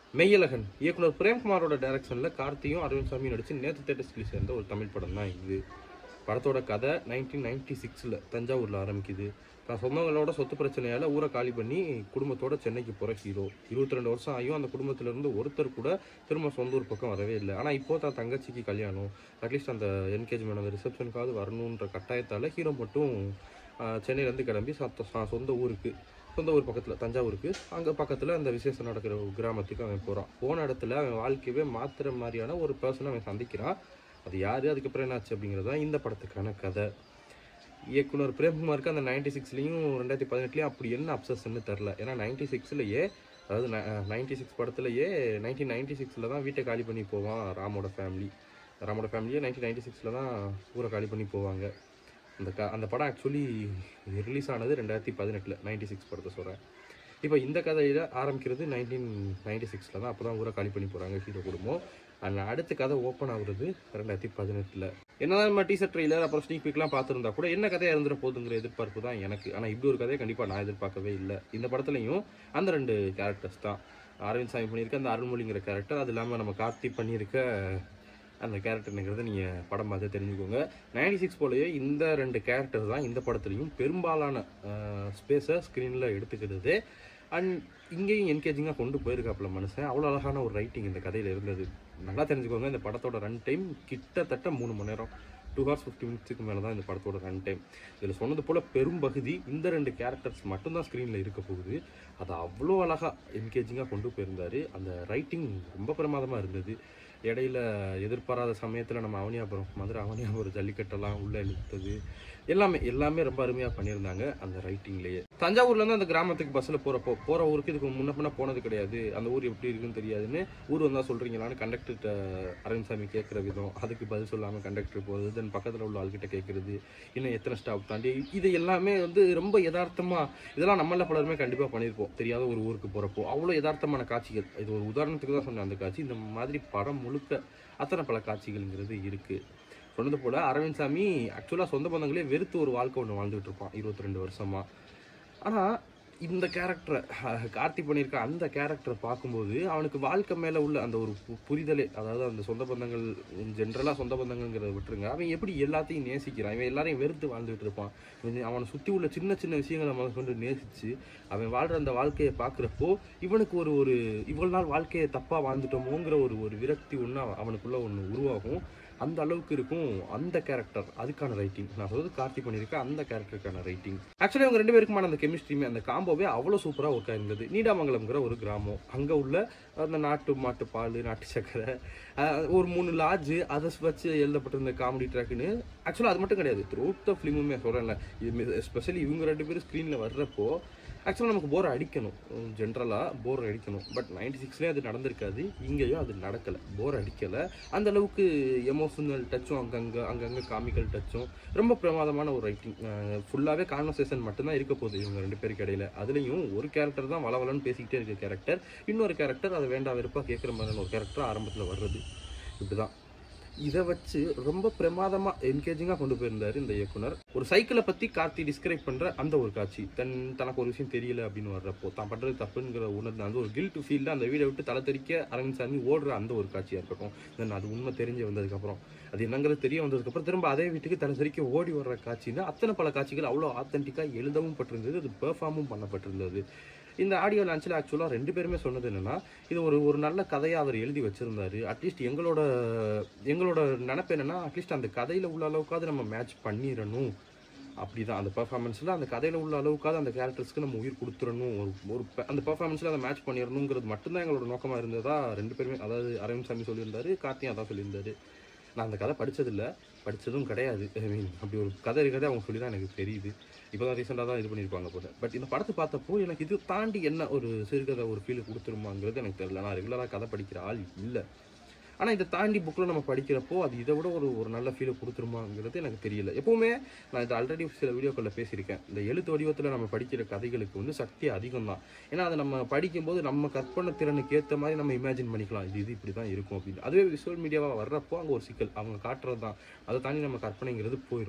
மெய்யழகன் இயக்குனர் பிரேம்குமாரோட டைரக்ஷனில் கார்த்தியும் அரவிந்த் சாமியும் நடிச்சு நேற்று தேட்டர் ரிலீஸ் சேர்ந்த ஒரு தமிழ் படம் தான் இது படத்தோட கதை நைன்டீன் நைன்டி சிக்ஸில் தஞ்சாவூரில் ஆரம்பிக்குது தான் சொந்தங்களோட சொத்து பிரச்சனையால் ஊரை காலி பண்ணி குடும்பத்தோட சென்னைக்கு போகிற ஹீரோ இருபத்தி ரெண்டு வருஷம் ஆகியும் அந்த குடும்பத்திலேருந்து ஒருத்தர் கூட திரும்ப சொந்த ஊர் பக்கம் வரவே இல்லை ஆனால் இப்போ தான் தங்கச்சிக்கு கல்யாணம் அட்லீஸ்ட் அந்த என்கேஜ்மெண்ட் அந்த ரிசப்ஷனுக்காவது வரணுன்ற கட்டாயத்தால் ஹீரோ மட்டும் ஆஹ், சென்னையிலேருந்து கிளம்பி சத்த- ச- சொந்த ஊருக்கு சொந்த ஊர் பக்கத்தில் தஞ்சாவூருக்கு அங்கே பக்கத்தில் அந்த விசேஷம் நடக்கிற ஒரு கிராமத்துக்கு அவன் போகிறான் போன இடத்துல அவன் வாழ்க்கையவே மாற்றுற மாதிரியான ஒரு பர்சனை அவன் சந்திக்கிறான் அது யார் அதுக்கப்புறம் என்னாச்சு அப்படிங்கிறது தான் இந்த படத்துக்கான கதை இயக்குனர் பிரேம்குமாருக்கு அந்த நைன்டி சிக்ஸ்லேயும் ரெண்டாயிரத்தி பதினெட்டுலேயும் அப்படி என்ன அப்சஸ்ன்னு தெரில ஏன்னா நைன்டி சிக்ஸ்லையே அதாவது நைன்டி சிக்ஸ் படத்துலையே நைன்டீன் நைன்டி சிக்ஸில் தான் வீட்டை காலி பண்ணி போவான் ராமோட ஃபேமிலி ராமோட ஃபேமிலியே நைன்டீன் நைன்டி சிக்ஸில் தான் ஊரை காலி பண்ணி போவாங்க அந்த க அந்த படம் ஆக்சுவலி ரிலீஸ் ஆனது ரெண்டாயிரத்தி பதினெட்டில் நைன்டி சிக்ஸ் படத்தை சொல்கிறேன் இப்போ இந்த கதையில் ஆரம்பிக்கிறது நைன்டீன் நைன்டி சிக்ஸில் தான் அப்போ தான் ஊரை காலி பண்ணி போகிறாங்க ஹீரோ குடும்பம் அந்த அடுத்த கதை ஓப்பன் ஆகுறது ரெண்டாயிரத்தி பதினெட்டில் என்னதான் நம்ம டீசர் ட்ரெய்லர் அப்புறம் ஸ்னீக் பீக்லாம் பார்த்துருந்தா கூட என்ன கதையாக இருந்துட போகுதுங்கிற எதிர்பார்ப்பு தான் எனக்கு ஆனால் இப்படி ஒரு கதையை கண்டிப்பாக நான் எதிர்பார்க்கவே இல்லை இந்த படத்துலையும் அந்த ரெண்டு கேரக்டர்ஸ் தான் அரவிந்த் சாமி பண்ணியிருக்க அந்த அருள்மொழிங்கிற கேரக்டர் அது இல்லாமல் நம்ம கார்த்தி பண்ணியிருக்க அந்த கேரக்டர்ங்கிறத நீங்கள் படம் பார்த்து தெரிஞ்சுக்கோங்க நைன்டி சிக்ஸ் போலயே இந்த ரெண்டு கேரக்டர் தான் இந்த படத்துலையும் பெரும்பாலான ஸ்பேஸை ஸ்க்ரீனில் எடுத்துக்கிறது அண்ட் இங்கேயும் என்கேஜிங்காக கொண்டு போயிருக்காப்புல மனுஷன் அவ்வளோ அழகான ஒரு ரைட்டிங் இந்த கதையில் இருந்தது நல்லா தெரிஞ்சுக்கோங்க இந்த படத்தோட ரன் டைம் கிட்டத்தட்ட மூணு மணி நேரம் டூ ஹவர்ஸ் ஃபிஃப்டி மினிட்ஸுக்கு மேலே தான் இந்த படத்தோட ரன் டைம் இதில் சொன்னது போல் பெரும்பகுதி இந்த ரெண்டு கேரக்டர்ஸ் மட்டும்தான் ஸ்க்ரீனில் இருக்க போகுது அதை அவ்வளோ அழகாக என்கேஜிங்காக கொண்டு போயிருந்தாரு அந்த ரைட்டிங் ரொம்ப பிரமாதமாக இருந்தது இடையில எதிர்பாராத சமயத்தில் நம்ம அவனியாபுரம் மதுரை அவனியாபுரம் ஜல்லிக்கட்டெல்லாம் உள்ளே இழுத்தது எல்லாமே எல்லாமே ரொம்ப அருமையாக பண்ணியிருந்தாங்க அந்த ரைட்டிங்லேயே தஞ்சாவூர்லேருந்து அந்த கிராமத்துக்கு பஸ்ஸில் போகிறப்போ போகிற ஊருக்கு இதுக்கு முன்ன பின்ன போனது கிடையாது அந்த ஊர் எப்படி இருக்குன்னு தெரியாதுன்னு ஊர் வந்தால் சொல்கிறீங்களான்னு கண்டக்டர்கிட்ட அரவிந்த் சாமி கேட்குற விதம் அதுக்கு பதில் சொல்லாமல் கண்டக்டர் போகிறது தென் பக்கத்தில் உள்ள ஆள்கிட்ட கேட்குறது இன்னும் எத்தனை ஸ்டாப் தாண்டி இது எல்லாமே வந்து ரொம்ப யதார்த்தமாக இதெல்லாம் நம்மள பலருமே கண்டிப்பாக பண்ணியிருப்போம் தெரியாத ஒரு ஊருக்கு போகிறப்போ அவ்வளோ யதார்த்தமான காட்சிகள் இது ஒரு உதாரணத்துக்கு தான் சொன்னேன் அந்த காட்சி இந்த மாதிரி படம் முழுக்க அத்தனை பல காட்சிகள்ங்கிறது இருக்குது சொன்னது போல் அரவிந்த் சாமி ஆக்சுவலாக சொந்த பந்தங்களே வெறுத்து ஒரு வாழ்க்கை ஒன்று வாழ்ந்துட்டு இருப்பான் இருபத்தி ரெண்டு வருஷமா ஆனால் இந்த கேரக்டரை கார்த்தி பண்ணியிருக்க அந்த கேரக்டரை பார்க்கும்போது அவனுக்கு வாழ்க்கை மேலே உள்ள அந்த ஒரு பு- புரிதலே அதாவது அந்த சொந்த பந்தங்கள் ஜென்ரலாக சொந்த பந்தங்கள்ங்கிறத விட்டுருங்க அவன் எப்படி எல்லாத்தையும் நேசிக்கிறான் இவன் எல்லாரையும் வெறுத்து வாழ்ந்துட்டு இருப்பான் இவன் அவனை சுற்றி உள்ள சின்ன சின்ன விஷயங்களை அவன் கொண்டு நேசித்து அவன் வாழ்கிற அந்த வாழ்க்கையை பார்க்குறப்போ இவனுக்கு ஒரு ஒரு இவ்வளோ நாள் வாழ்க்கையை தப்பாக வாழ்ந்துட்டோமோங்கிற ஒரு ஒரு விரக்தி ஒன்று அவனுக்குள்ள ஒன்று உருவாகும் அந்த அளவுக்கு இருக்கும் அந்த கேரக்டர் அதுக்கான ரைட்டிங் நான் சொல்றது கார்த்தி பண்ணியிருக்க அந்த கேரக்டருக்கான ரைட்டிங் ஆக்சுவலி அவங்க ரெண்டு பேருக்குமான அந்த கெமிஸ்ட்ரியுமே அந்த காம்போவே அவ்வளோ சூப்பராக ஒர்க் ஆயிருந்தது நீடாமங்கலம்ங்கிற ஒரு கிராமம் அங்கே உள்ள அந்த நாட்டு மாட்டு பால் நாட்டு சக்கரை அஹ், ஒரு மூணு லாட்ஜு அதை வச்சு எழுதப்பட்டிருந்த காமெடி ட்ராக்குன்னு ஆக்சுவலாக அது மட்டும் கிடையாது த்ரூ த ஃபிலிமுமே சொல்கிறேன்ல இது எஸ்பெஷலி இவங்க ரெண்டு பேரும் ஸ்க்ரீனில் வர்றப்போ ஆக்சுவலாக நமக்கு போர் அடிக்கணும் ஜென்ரலாக போர் அடிக்கணும் பட் நைன்டி சிக்ஸ்லேயே அது நடந்திருக்காது இங்கேயும் அது நடக்கலை போர் அடிக்கலை அந்த அளவுக்கு எமோஷனல் டச்சும் அங்கங்கே அங்கங்கே காமிக்கல் டச்சும் ரொம்ப பிரமாதமான ஒரு ரைட்டிங் ஃபுல்லாகவே கான்வர்சேஷன் மட்டும்தான் இருக்க போகுது இவங்க ரெண்டு பேருக்கு இடையில அதுலேயும் ஒரு கேரக்டர் தான் வளவலன்னு பேசிக்கிட்டே இருக்க கேரக்டர் இன்னொரு கேரக்டர் அதை வேண்டாம் வெறுப்பாக கேட்குற மாதிரியான ஒரு கேரக்டர் ஆரம்பத்தில் வர்றது இப்படிதான் இதை வச்சு ரொம்ப பிரமாதமாக என்கேஜிங்காக கொண்டு போயிருந்தாரு இந்த இயக்குனர் ஒரு சைக்கிளை பற்றி கார்த்தி டிஸ்கிரைப் பண்ணுற அந்த ஒரு காட்சி தன் தனக்கு ஒரு விஷயம் தெரியல அப்படின்னு வர்றப்போ தான் பண்ணுறது தப்புங்கிற உணர்ந்து அந்த ஒரு கில்ட் ஃபீல்டில் அந்த வீடை விட்டு தலை தெறிக்க அரவிந்த் சாமி ஓடுற அந்த ஒரு காட்சியாக இருக்கட்டும் தென் அது உண்மை தெரிஞ்சு வந்ததுக்கப்புறம் அது என்னங்கிறது தெரிய வந்ததுக்கப்புறம் திரும்ப அதே வீட்டுக்கு தலை தெறிக்க ஓடி வர்ற காட்சின்னா அத்தனை பல காட்சிகள் அவ்வளோ ஆத்தென்டிக்காக எழுதவும் பட்டிருந்தது அது பெர்ஃபார்மும் பண்ணப்பட்டிருந்தது இந்த ஆடியோ லான்ச்சில் ஆக்சுவலாக ரெண்டு பேருமே சொன்னது என்னன்னா இது ஒரு ஒரு நல்ல கதையை அவர் எழுதி வச்சிருந்தாரு அட்லீஸ்ட் எங்களோட எங்களோட நினப்பு என்னன்னா அட்லீஸ்ட் அந்த கதையில் உள்ள அளவுக்காவது நம்ம மேட்ச் பண்ணிடணும் அப்படிதான் அந்த பெர்ஃபார்மன்ஸில் அந்த கதையில் உள்ள அளவுக்காவது அந்த கேரக்டர்ஸ்க்கு நம்ம உயிர் கொடுத்துடணும் ஒரு ஒரு pe- அந்த பெர்ஃபார்மன்ஸில் அதை மேட்ச் பண்ணிடணுங்கிறது மட்டும்தான் எங்களோட நோக்கமாக இருந்ததா ரெண்டு பேருமே அதாவது அரவிந்த் சாமி சொல்லியிருந்தாரு கார்த்தியும் அதான் சொல்லியிருந்தாரு நான் அந்த கதை படிச்சதில்ல படித்ததும் கிடையாது ஐ மீன் அப்படி ஒரு கதை இருக்கிறதே அவங்க சொல்லி தான் எனக்கு தெரியுது இப்போ தான் ரீசெண்டாக தான் இது பண்ணியிருப்பாங்க போல பட் இந்த படத்தை பார்த்தப்போ எனக்கு இது தாண்டி என்ன ஒரு சிறுகதை ஒரு ஃபீல் கொடுத்துருமாங்கிறது எனக்கு தெரியல நான் ரெகுலராக கதை படிக்கிற ஆள் இல்லை ஆனால் இதை தாண்டி புக்கில் நம்ம படிக்கிறப்போ அது இதை விட ஒரு ஒரு நல்ல ஃபீலை கொடுத்துருமாங்கிறது எனக்கு தெரியல எப்பவுமே நான் இது ஆல்ரெடி சில வீடியோக்களில் பேசியிருக்கேன் இந்த எழுத்து வடிவத்தில் நம்ம படிக்கிற கதைகளுக்கு வந்து சக்தி அதிகம் தான் ஏன்னா அதை நம்ம படிக்கும்போது நம்ம கற்பனை திறனுக்கு ஏற்ற மாதிரி நம்ம இமேஜின் பண்ணிக்கலாம் இது இது இப்படி தான் இருக்கும் அப்படின்னு அதுவே விஷுவல் மீடியாவாக வர்றப்போ அங்கே ஒரு சிக்கல் அவங்க காட்டுறது தான் அதை தாண்டி நம்ம கற்பனைங்கிறது போயிடும்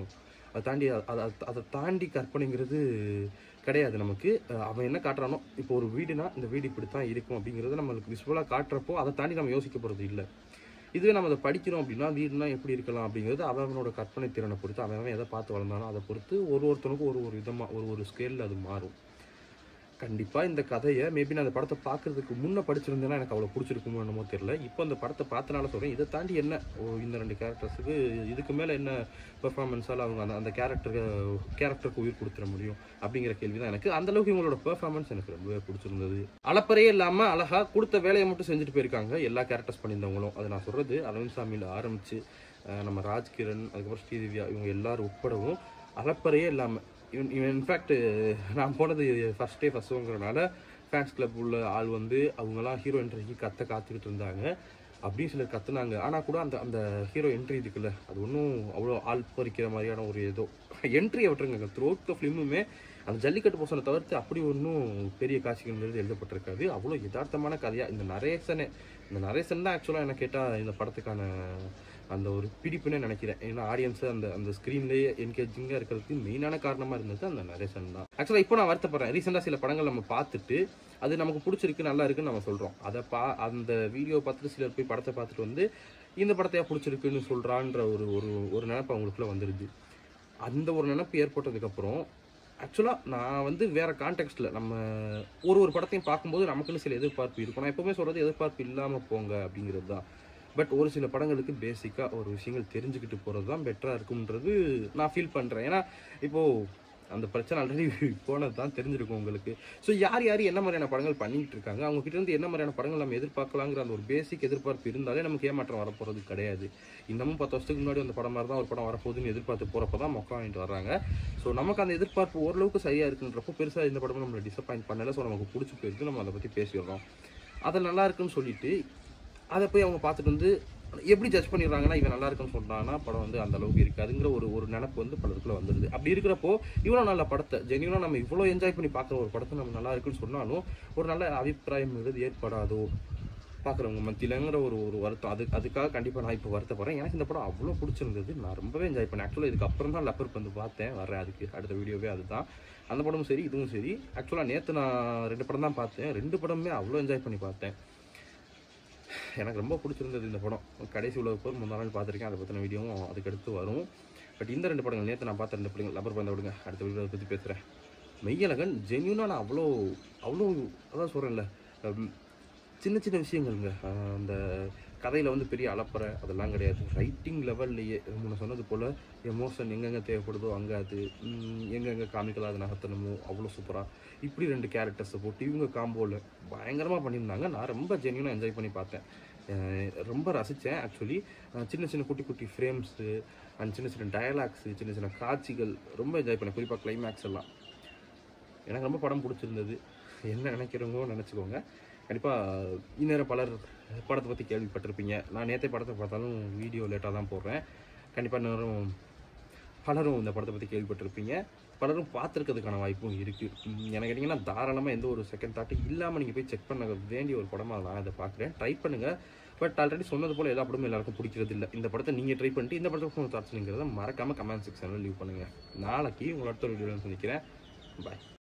அதை தாண்டி அதை அதை தாண்டி கற்பனைங்கிறது கிடையாது நமக்கு அஹ் அவன் என்ன காட்டுறானோ இப்போ ஒரு வீடுனா இந்த வீடு இப்படி தான் இருக்கும் அப்படிங்கிறத நம்மளுக்கு விஷுவலாக காட்டுறப்போ அதை தாண்டி நம்ம யோசிக்க போகிறது இல்லை இதுவே நம்ம அதை படிக்கிறோம் அப்படின்னா வீடுனா எப்படி இருக்கலாம் அப்படிங்கிறது அவன் அவனோட கற்பனை திறனை பொறுத்து அவன் அவன் எதை பார்த்து வளர்ந்தானோ அதை பொறுத்து ஒரு ஒருத்தனுக்கும் ஒரு ஒரு விதமாக ஒரு ஒரு ஸ்கேலில் அது மாறும் கண்டிப்பாக இந்த கதையை மேபி நான் அந்த படத்தை பார்க்கறதுக்கு முன்னே படிச்சிருந்தேன்னா எனக்கு அவ்வளோ பிடிச்சிருக்குமோ என்னமோ தெரியல இப்போ அந்த படத்தை பார்த்தனால சொல்கிறேன் இதை தாண்டி என்ன ஓ இந்த ரெண்டு கேரக்டர்ஸுக்கு இதுக்கு மேலே என்ன பெர்ஃபார்மன்ஸால் அவங்க அந்த அந்த கேரக்டருக்கு கேரக்டருக்கு உயிர் கொடுத்துட முடியும் அப்படிங்கிற கேள்வி தான் எனக்கு அந்த அளவுக்கு இவங்களோட பெர்ஃபார்மன்ஸ் எனக்கு ரொம்பவே பிடிச்சிருந்தது அளப்பறையே இல்லாமல் அழகாக கொடுத்த வேலையை மட்டும் செஞ்சுட்டு போயிருக்காங்க எல்லா கேரக்டர்ஸ் பண்ணியிருந்தவங்களும் அதை நான் சொல்கிறது அரவிந்த் சாமியில் ஆரம்பித்து நம்ம ராஜ்கிரண் அதுக்கப்புறம் ஸ்ரீதிவ்யா இவங்க எல்லாரும் உட்படவும் அளப்பறையே இல்லாமல் இவன் இவன் இன்ஃபேக்ட் நான் போனது ஃபர்ஸ்ட் டே ஃபர்ஸ்ட் ஷோங்கிறனால ஃபேன்ஸ் கிளப் உள்ள ஆள் வந்து அவங்கெல்லாம் ஹீரோ என்ட்ரிக்கு கத்த காத்துக்கிட்டு இருந்தாங்க அப்படியும் சிலர் கத்துனாங்க ஆனால் கூட அந்த அந்த ஹீரோ என்ட்ரி இருக்குல்ல அது ஒன்றும் அவ்வளோ ஆள் பறிக்கிற மாதிரியான ஒரு ஏதோ என்ட்ரியை விட்டுருங்க த்ரூ த ஃபிலிமுமே அந்த ஜல்லிக்கட்டு போசனை தவிர்த்து அப்படி ஒன்றும் பெரிய காட்சிகள்ங்கிறது எழுதப்பட்டிருக்காது அவ்வளோ யதார்த்தமான கதையாக இந்த நரேசனே இந்த நரேசன் தான் ஆக்சுவலாக என்ன கேட்டால் இந்த படத்துக்கான அந்த ஒரு பிடிப்புன்னே நினைக்கிறேன் ஏன்னா ஆடியன்ஸ் அந்த அந்த ஸ்க்ரீன்லேயே என்கேஜிங்காக இருக்கிறதுக்கு மெயினான காரணமாக இருந்தது அந்த நரேசன் தான் ஆக்சுவலாக இப்போ நான் வருத்தப்படுறேன் ரீசெண்டாக சில படங்கள் நம்ம பார்த்துட்டு அது நமக்கு பிடிச்சிருக்கு நல்லா இருக்குன்னு நம்ம சொல்கிறோம் அதை பா அந்த வீடியோ பார்த்துட்டு சிலர் போய் படத்தை பார்த்துட்டு வந்து இந்த படத்தையா பிடிச்சிருக்குன்னு சொல்கிறான்ற ஒரு ஒரு ஒரு நினைப்பு அவங்களுக்குள்ள வந்துடுது அந்த ஒரு நினைப்பு ஏற்பட்டதுக்கப்புறம் ஆக்சுவலாக நான் வந்து வேற கான்டெக்ட்டில் நம்ம ஒரு ஒரு படத்தையும் பார்க்கும்போது நமக்குன்னு சில எதிர்பார்ப்பு இருக்கும் நான் எப்பவுமே சொல்கிறது எதிர்பார்ப்பு இல்லாமல் போங்க அப்படிங்கிறது தான் பட் ஒரு சில படங்களுக்கு பேசிக்காக ஒரு விஷயங்கள் தெரிஞ்சுக்கிட்டு போகிறது தான் பெட்டராக இருக்கும்ன்றது நான் ஃபீல் பண்ணுறேன் ஏன்னா இப்போது அந்த பிரச்சனை ஆல்ரெடி போனது தான் தெரிஞ்சிருக்கும் உங்களுக்கு ஸோ யார் யார் என்ன மாதிரியான படங்கள் பண்ணிட்டு இருக்காங்க அவங்க கிட்ட இருந்து என்ன மாதிரியான படங்கள் நம்ம எதிர்பார்க்கலாங்கிற அந்த ஒரு பேசிக் எதிர்பார்ப்பு இருந்தாலே நமக்கு ஏமாற்றம் வரப்போகிறது கிடையாது இன்னமும் பத்து வருஷத்துக்கு முன்னாடி அந்த படம் மாதிரி தான் ஒரு படம் வரப்போகுதுன்னு எதிர்பார்த்து போகிறப்ப தான் மொக்கம் வாங்கிட்டு வர்றாங்க ஸோ நமக்கு அந்த எதிர்பார்ப்பு ஓரளவுக்கு சரியாக இருக்குன்றப்போ பெருசாக இந்த படமும் நம்மளை டிசப்பாயின்ட் பண்ணல ஸோ நமக்கு பிடிச்சி போயிருக்கு நம்ம அதை பற்றி பேசிடுறோம் அது நல்லா இருக்குன்னு சொல்லிட்டு அதை போய் அவங்க பார்த்துட்டு வந்து எப்படி ஜட்ஜ் பண்ணிடுறாங்கன்னா இவன் நல்லா இருக்குன்னு சொன்னான்னா படம் வந்து அந்த அளவுக்கு இருக்காதுங்கிற ஒரு ஒரு நினப்பு வந்து பலருக்குள்ள வந்துடுது அப்படி இருக்கிறப்போ இவ்வளோ நல்ல படத்தை ஜென்யூனாக நம்ம இவ்வளோ என்ஜாய் பண்ணி பார்க்குற ஒரு படத்தை நம்ம நல்லா இருக்குன்னு சொன்னாலும் ஒரு நல்ல அபிப்பிராயம்ங்கிறது ஏற்படாதோ பார்க்குறவங்க மத்தியிலங்கிற ஒரு ஒரு வருத்தம் அது அதுக்காக கண்டிப்பாக நான் இப்போ வருத்தப்படுறேன் எனக்கு இந்த படம் அவ்வளோ பிடிச்சிருந்தது நான் ரொம்பவே என்ஜாய் பண்ணேன் ஆக்சுவலாக இதுக்கு அப்புறம் தான் லப்பர் வந்து பார்த்தேன் வரேன் அதுக்கு அடுத்த வீடியோவே அதுதான் அந்த படமும் சரி இதுவும் சரி ஆக்சுவலாக நேற்று நான் ரெண்டு படம் தான் பார்த்தேன் ரெண்டு படமுமே அவ்வளோ என்ஜாய் பண்ணி பார்த்தேன் எனக்கு ரொம்ப பிடிச்சிருந்தது இந்த படம் கடைசி உலக போர் முந்தா நாள் பார்த்துருக்கேன் அதை பற்றின வீடியோவும் அதுக்கடுத்து வரும் பட் இந்த ரெண்டு படங்கள் நேற்று நான் பார்த்த ரெண்டு படங்கள் லப்பர் பந்த விடுங்க அடுத்த வீடியோ அதை பற்றி பேசுகிறேன் மெய்யழகன் ஜென்யூனாக நான் அவ்வளோ அவ்வளோ அதான் சொல்கிறேன்ல சின்ன சின்ன விஷயங்கள்ங்க அஹ் அந்த கதையில் வந்து பெரிய அலப்பறை அதெல்லாம் கிடையாது ரைட்டிங் லெவல்லையே முன்ன சொன்னது போல் எமோஷன் எங்கெங்கே தேவைப்படுதோ அங்கே அது ம், எங்கெங்கே காமிக்கலாம் அது நகர்த்தணுமோ அவ்வளோ சூப்பராக இப்படி ரெண்டு கேரக்டர்ஸை போட்டு இவங்க காம்போவில் பயங்கரமாக பண்ணியிருந்தாங்க நான் ரொம்ப ஜென்யூனாக என்ஜாய் பண்ணி பார்த்தேன் அஹ் ரொம்ப ரசித்தேன் ஆக்சுவலி சின்ன சின்ன குட்டி குட்டி ஃப்ரேம்ஸு அண்ட் சின்ன சின்ன டயலாக்ஸு சின்ன சின்ன காட்சிகள் ரொம்ப என்ஜாய் பண்ணேன் குறிப்பாக கிளைமேக்ஸ் எல்லாம் எனக்கு ரொம்ப படம் பிடிச்சிருந்தது என்ன நினைக்கிறவங்களோ நினச்சிக்கோங்க கண்டிப்பாக இந்நேரம் பலர் படத்தை பற்றி கேள்விப்பட்டிருப்பீங்க நான் நேற்றே படத்தை பார்த்தாலும் வீடியோ லேட்டாக தான் போடுறேன் கண்டிப்பாக நேரம் பலரும் இந்த படத்தை பற்றி கேள்விப்பட்டிருப்பீங்க பலரும் பார்த்துருக்கிறதுக்கான வாய்ப்பும் இருக்குது எனக்கு கேட்டிங்கன்னா தாராளமாக எந்த ஒரு செகண்ட் தாட்டும் இல்லாமல் நீங்கள் போய் செக் பண்ண வேண்டிய ஒரு படமாக நான் இதை பார்க்குறேன் ட்ரை பண்ணுங்கள் பட் ஆல்ரெடி சொன்னது போல் எல்லா படமும் எல்லாருக்கும் பிடிக்கிறது இல்லை இந்த படத்தை நீங்கள் ட்ரை பண்ணிட்டு இந்த படத்தை உங்கள் தாட்ஸ்ங்கிறத மறக்காமல் கமெண்ட் செக்ஷனில் லீவ் பண்ணுங்கள் நாளைக்கு உங்களை அடுத்த வீடியோவில் சந்திக்கிறேன் பாய்